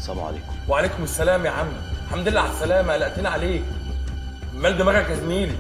السلام عليكم وعليكم السلام يا عم الحمد لله على السلامه قلقتنا عليك مال دماغك يا زميلي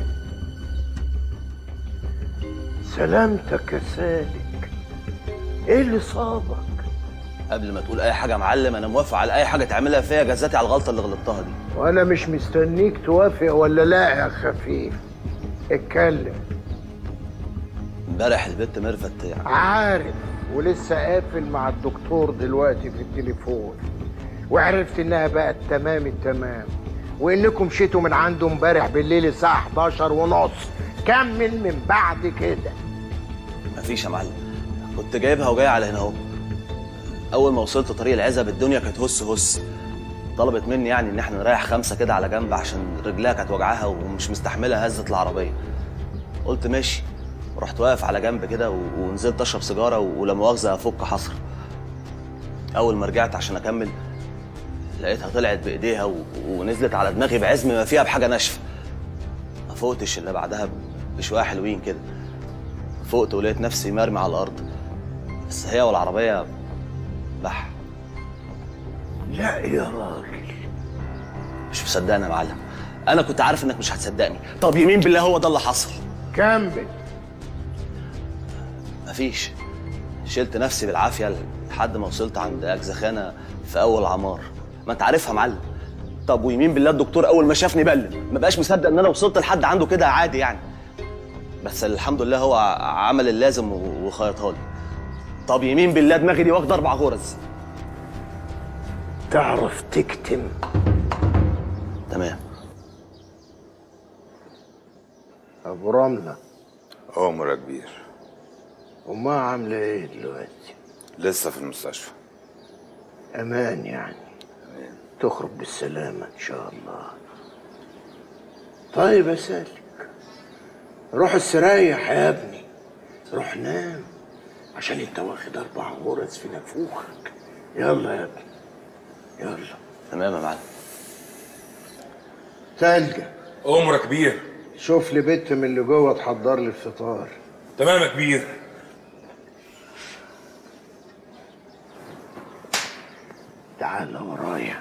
سلامتك يا سالك ايه اللي صابك قبل ما تقول اي حاجه يا معلم انا موافق على اي حاجه تعملها فيا جزاتي على الغلطه اللي غلطتها دي وانا مش مستنيك توافق ولا لا يا خفيف اتكلم امبارح البت ميرفت يعني عارف ولسه قافل مع الدكتور دلوقتي في التليفون وعرفت انها بقت تمام التمام وانكم مشيتوا من عنده امبارح بالليل الساعه 11 ونص كمل من بعد كده مفيش يا معلم كنت جايبها وجاي على هنا اهو اول ما وصلت طريق العزب الدنيا كانت هس هس طلبت مني يعني ان احنا نريح خمسه كده على جنب عشان رجلها كانت وجعاها ومش مستحمله هزه العربيه قلت ماشي رحت واقف على جنب كده و- ونزلت اشرب سيجاره و- ولا مؤاخذه افك حصر اول ما رجعت عشان اكمل لقيتها طلعت بايديها و... ونزلت على دماغي بعزم ما فيها بحاجه ناشفه ما فوقتش الا بعدها بشويه حلوين كده فوقت ولقيت نفسي مرمي على الارض بس هي والعربيه بح لا يا راجل مش مصدقني يا معلم انا كنت عارف انك مش هتصدقني طب يمين بالله هو ده اللي حصل كمل مفيش شلت نفسي بالعافيه لحد ما وصلت عند اجزخانه في اول عمار ما انت عارفها يا معلم طب ويمين بالله الدكتور اول ما شافني بلم ما بقاش مصدق ان انا وصلت لحد عنده كده عادي يعني بس الحمد لله هو ع- عمل اللازم و- وخيطها لي طب يمين بالله دماغي دي واخده اربع غرز تعرف تكتم تمام ابو رمله عمر يا كبير وما عامله ايه دلوقتي لسه في المستشفى امان يعني تخرج بالسلامه ان شاء الله طيب يا سالك روح استريح يا ابني روح نام عشان انت واخد اربع غرز في نافوخك يلا يا ابني يلا تمام يا معلم تلجأ امر يا كبير شوف لي بنت من اللي جوه تحضر لي الفطار تمام يا كبير تعال ورايا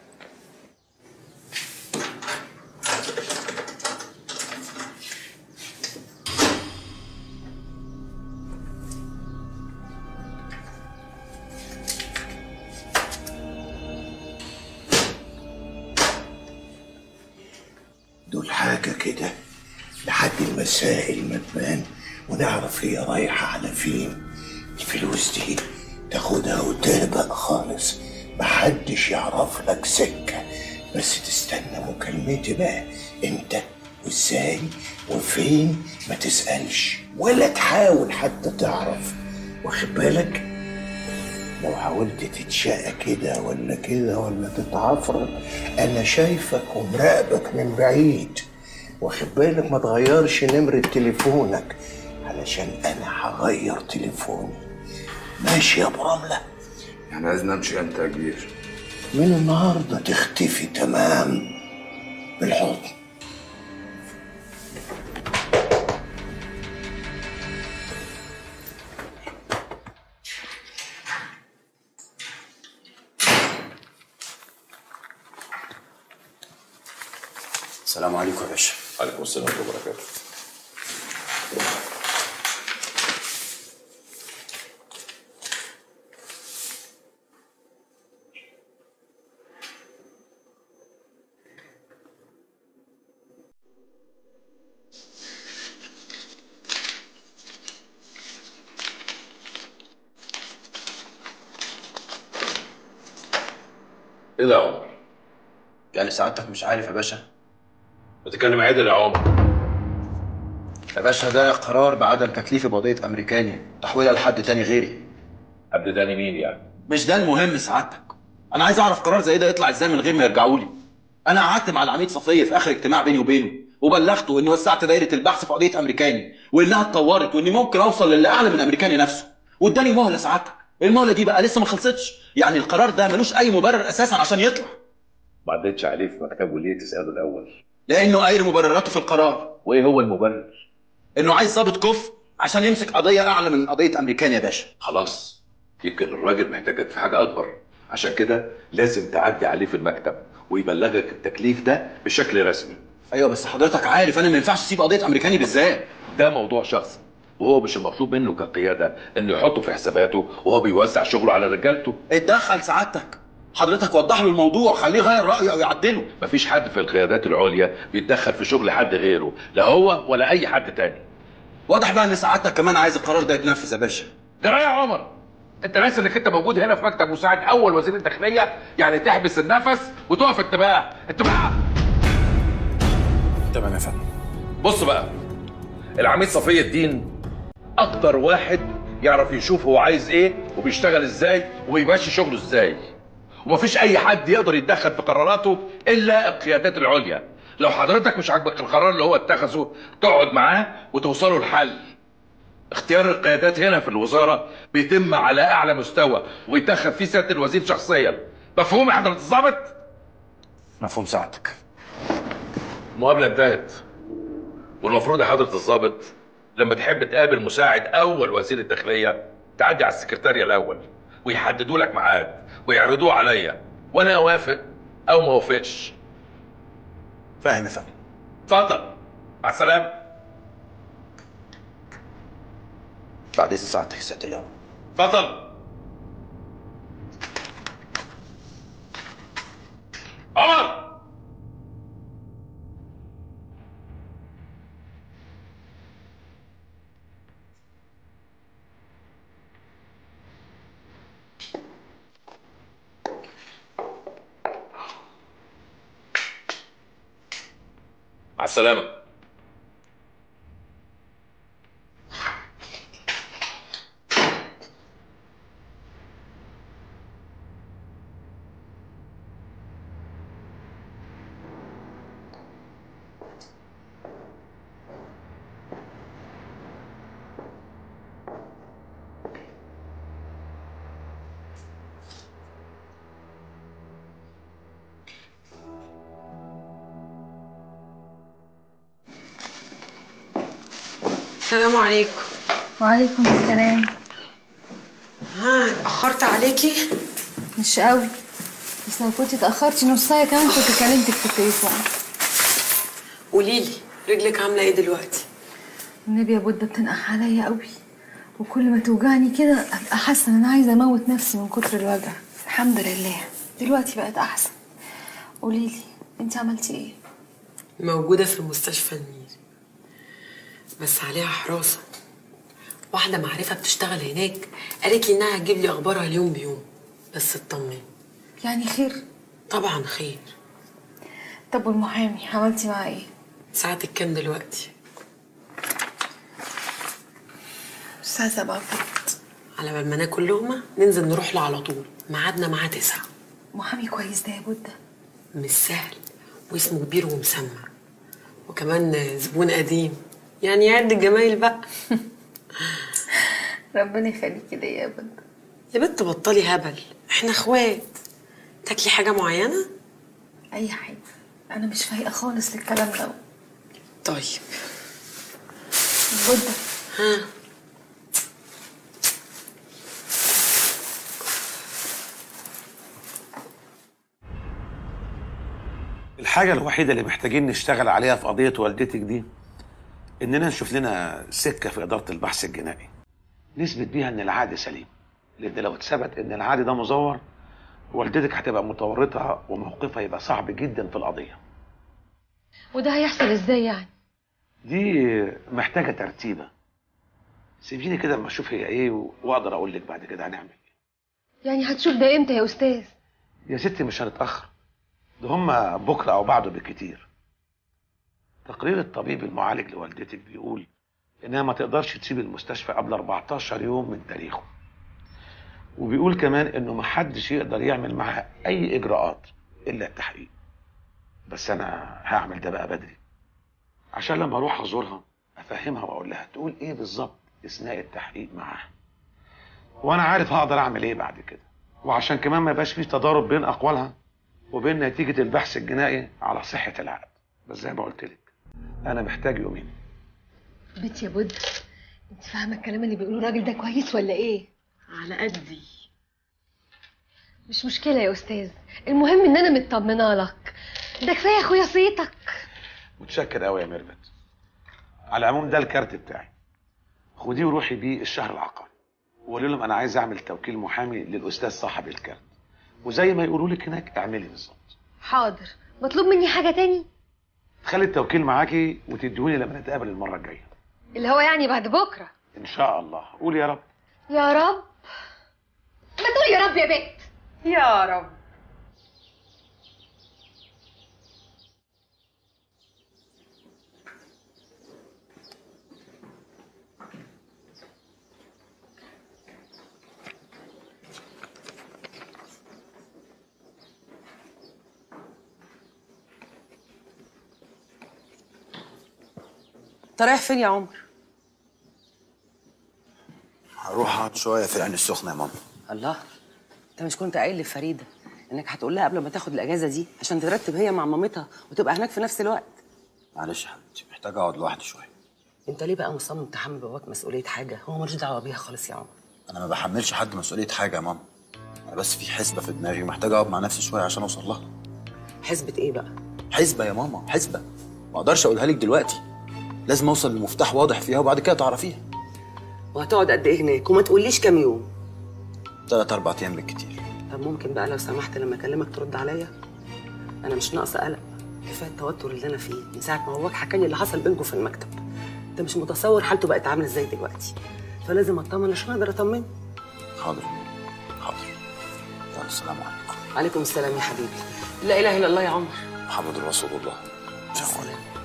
دول حاجة كده لحد المسائل ما تبان ونعرف هي رايحة على فين الفلوس دي تاخدها وتهبق خالص محدش يعرف لك سكة بس تستنى مكالمتي بقى امتى وازاي وفين ما تسألش ولا تحاول حتى تعرف واخد بالك لو حاولت تتشقى كده ولا كده ولا تتعفرت انا شايفك ومراقبك من بعيد واخد بالك ما تغيرش نمرة تليفونك علشان انا هغير تليفوني ماشي يا ابو رمله يعني عايز نمشي امتى يا كبير من النهارده تختفي تمام بالحضن السلام عليكم يا باشا عليكم السلام ورحمه الله وبركاته ايه ده يا عمر؟ يعني سعادتك مش عارف يا باشا بتتكلم عدل يا عمر يا باشا ده قرار بعدم تكليفي بقضية أمريكاني تحويلها لحد تاني غيري حد تاني مين يعني؟ مش ده المهم سعادتك أنا عايز أعرف قرار زي ده يطلع إزاي من غير ما يرجعوا لي أنا قعدت مع العميد صفية في آخر اجتماع بيني وبينه وبلغته إني وسعت دايرة البحث في قضية أمريكاني وإنها اتطورت وإني ممكن أوصل للي أعلى من أمريكاني نفسه وإداني مهلة سعادتك المهلة دي بقى لسه ما خلصتش يعني القرار ده ملوش أي مبرر أساسا عشان يطلع ما عدتش عليه في مكتبه ليه تسأله الأول؟ لأنه قايل مبرراته في القرار وإيه هو المبرر؟ إنه عايز ضابط كفء عشان يمسك قضية أعلى من قضية أمريكاني يا باشا خلاص يمكن الراجل محتاجك في حاجة أكبر عشان كده لازم تعدي عليه في المكتب ويبلغك التكليف ده بشكل رسمي ايوه بس حضرتك عارف انا ما ينفعش اسيب قضيه امريكاني بالذات ده موضوع شخصي وهو مش المطلوب منه كقياده انه يحطه في حساباته وهو بيوزع شغله على رجالته اتدخل سعادتك حضرتك وضح له الموضوع خليه يغير رايه او يعدله مفيش حد في القيادات العليا بيتدخل في شغل حد غيره لا هو ولا اي حد تاني واضح بقى ان سعادتك كمان عايز القرار ده يتنفذ يا باشا ده يا عمر انت ناسي انك انت موجود هنا في مكتب مساعد اول وزير الداخليه يعني تحبس النفس وتقف انتباه انتباه تمام يا فندم بص بقى العميد صفي الدين اكتر واحد يعرف يشوف هو عايز ايه وبيشتغل ازاي وبيمشي شغله ازاي ومفيش اي حد يقدر يتدخل في قراراته الا القيادات العليا لو حضرتك مش عاجبك القرار اللي هو اتخذه تقعد معاه وتوصلوا لحل اختيار القيادات هنا في الوزاره بيتم على اعلى مستوى ويتدخل فيه سياده الوزير شخصيا مفهوم يا حضره الضابط مفهوم سعادتك المقابله انتهت والمفروض يا حضره الضابط لما تحب تقابل مساعد اول وزير الداخليه تعدي على السكرتاريه الاول ويحددوا لك ميعاد ويعرضوه عليا وانا اوافق او ما اوافقش فاهم يا فندم اتفضل مع السلامه بعد اذن سعادتك يا سياده اليوم اتفضل عمر مع السلامة السلام عليكم وعليكم السلام ها اتأخرت عليكي مش قوي بس لو كنت اتأخرتي نص ساعة كمان كنت كلمتك في التليفون قوليلي رجلك عاملة ايه دلوقتي النبي يا بودة بتنقح عليا قوي وكل ما توجعني كده ابقى حاسة ان انا عايزة اموت نفسي من كتر الوجع الحمد لله دلوقتي بقت احسن قوليلي انت عملتي ايه موجودة في مستشفى النيل بس عليها حراسة واحدة معرفة بتشتغل هناك قالت لي انها هتجيب لي اخبارها اليوم بيوم بس اطمني يعني خير طبعا خير طب والمحامي عملتي معاه ايه ساعتك كام دلوقتي الساعة سبعة فقط على بال ما ناكل لقمة ننزل نروح له على طول ميعادنا معاه تسعة محامي كويس ده يا بودة مش سهل واسمه كبير ومسمع وكمان زبون قديم يعني يعد الجمايل بقى ربنا يخليكي ليا يا بودة يا بنت بطلي هبل احنا اخوات تاكلي حاجة معينة؟ اي حاجة انا مش فايقة خالص للكلام ده طيب بودة ها الحاجة الوحيدة اللي محتاجين نشتغل عليها في قضية والدتك دي إننا نشوف لنا سكة في إدارة البحث الجنائي نثبت بيها إن العقد سليم لأن لو اتثبت إن العقد ده مزور والدتك هتبقى متورطة وموقفها يبقى صعب جدا في القضية وده هيحصل ازاي يعني دي محتاجة ترتيبة سيبيني كده اما اشوف هي ايه و- واقدر اقول لك بعد كده هنعمل ايه يعني هتشوف ده امتى يا استاذ يا ستي مش هنتأخر ده هما بكرة أو بعده بالكتير تقرير الطبيب المعالج لوالدتك بيقول إنها ما تقدرش تسيب المستشفى قبل 14 يوم من تاريخه وبيقول كمان إنه ما حدش يقدر يعمل معاها أي إجراءات إلا التحقيق بس أنا هعمل ده بقى بدري عشان لما أروح أزورها أفهمها وأقول لها تقول إيه بالظبط أثناء التحقيق معاها وأنا عارف هقدر أعمل إيه بعد كده وعشان كمان ما يبقاش فيه تضارب بين اقوالها وبين نتيجه البحث الجنائي على صحه العقد بس زي ما قلت لك انا محتاج يومين بنت يا بود انت فاهمه الكلام اللي بيقوله الراجل ده كويس ولا ايه على قدي مش مشكله يا استاذ المهم ان انا مطمنه لك ده كفايه يا اخويا صيتك متشكر قوي يا ميرفت على العموم ده الكارت بتاعي خديه وروحي بيه الشهر العقاري وقولي لهم انا عايز اعمل توكيل محامي للاستاذ صاحب الكارت وزي ما يقولوا لك هناك اعملي بالظبط حاضر مطلوب مني حاجه تاني خلي التوكيل معاكي وتديهوني لما نتقابل المره الجايه اللي هو يعني بعد بكره ان شاء الله قولي يا رب يا رب ما تقول يا رب يا بنت يا رب انت رايح فين يا عمر؟ هروح اقعد شويه في العين السخنه يا ماما الله انت مش كنت قايل لفريده انك هتقول لها قبل ما تاخد الاجازه دي عشان ترتب هي مع مامتها وتبقى هناك في نفس الوقت معلش يا حبيبتي محتاج اقعد لوحدي شويه انت ليه بقى مصمم تحمل باباك مسؤوليه حاجه هو ملوش دعوه بيها خالص يا عمر انا ما بحملش حد مسؤوليه حاجه يا ماما انا بس في حسبه في دماغي ومحتاج اقعد مع نفسي شويه عشان اوصل لها حسبه ايه بقى حسبه يا ماما حسبه ما اقدرش اقولها لك دلوقتي لازم اوصل لمفتاح واضح فيها وبعد كده تعرفيها وهتقعد قد ايه هناك وما تقوليش كام يوم ثلاث اربع ايام بالكتير طب ممكن بقى لو سمحت لما اكلمك ترد عليا انا مش ناقصه قلق كفايه التوتر اللي انا فيه من ساعه ما باباك حكى لي اللي حصل بينكم في المكتب انت مش متصور حالته بقت عامله ازاي دلوقتي فلازم اطمن عشان اقدر اطمنه حاضر حاضر يلا السلام عليكم عليكم السلام يا حبيبي لا اله الا الله يا عمر محمد رسول الله السلام